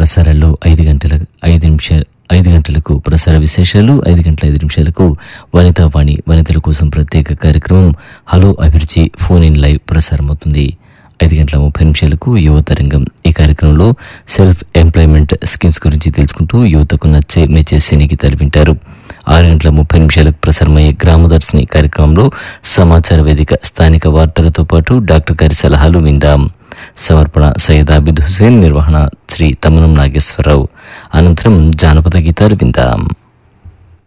ప్రసారాల్లో ఐదు గంటల ఐదు నిమిషాలు ఐదు గంటలకు ప్రసార విశేషాలు ఐదు గంటల ఐదు నిమిషాలకు వనితా వాణి వనితల కోసం ప్రత్యేక కార్యక్రమం హలో అభిరుచి ఫోన్ ఇన్ లైవ్ ప్రసారమవుతుంది ఐదు గంటల ముప్పై నిమిషాలకు యువతరంగం ఈ కార్యక్రమంలో సెల్ఫ్ ఎంప్లాయ్మెంట్ స్కీమ్స్ గురించి తెలుసుకుంటూ యువతకు నచ్చే మెచ్చే సినీ గీతాలు వింటారు ఆరు గంటల ముప్పై నిమిషాలకు ప్రసారమయ్యే గ్రామదర్శిని కార్యక్రమంలో సమాచార వేదిక స్థానిక వార్తలతో పాటు డాక్టర్ గారి సలహాలు విందాం సమర్పణ సయ్యద్ ఆబిద్ హుసేన్ నిర్వహణ శ్రీ తమ్మనం నాగేశ్వరరావు అనంతరం జానపద గీతాలు విందాం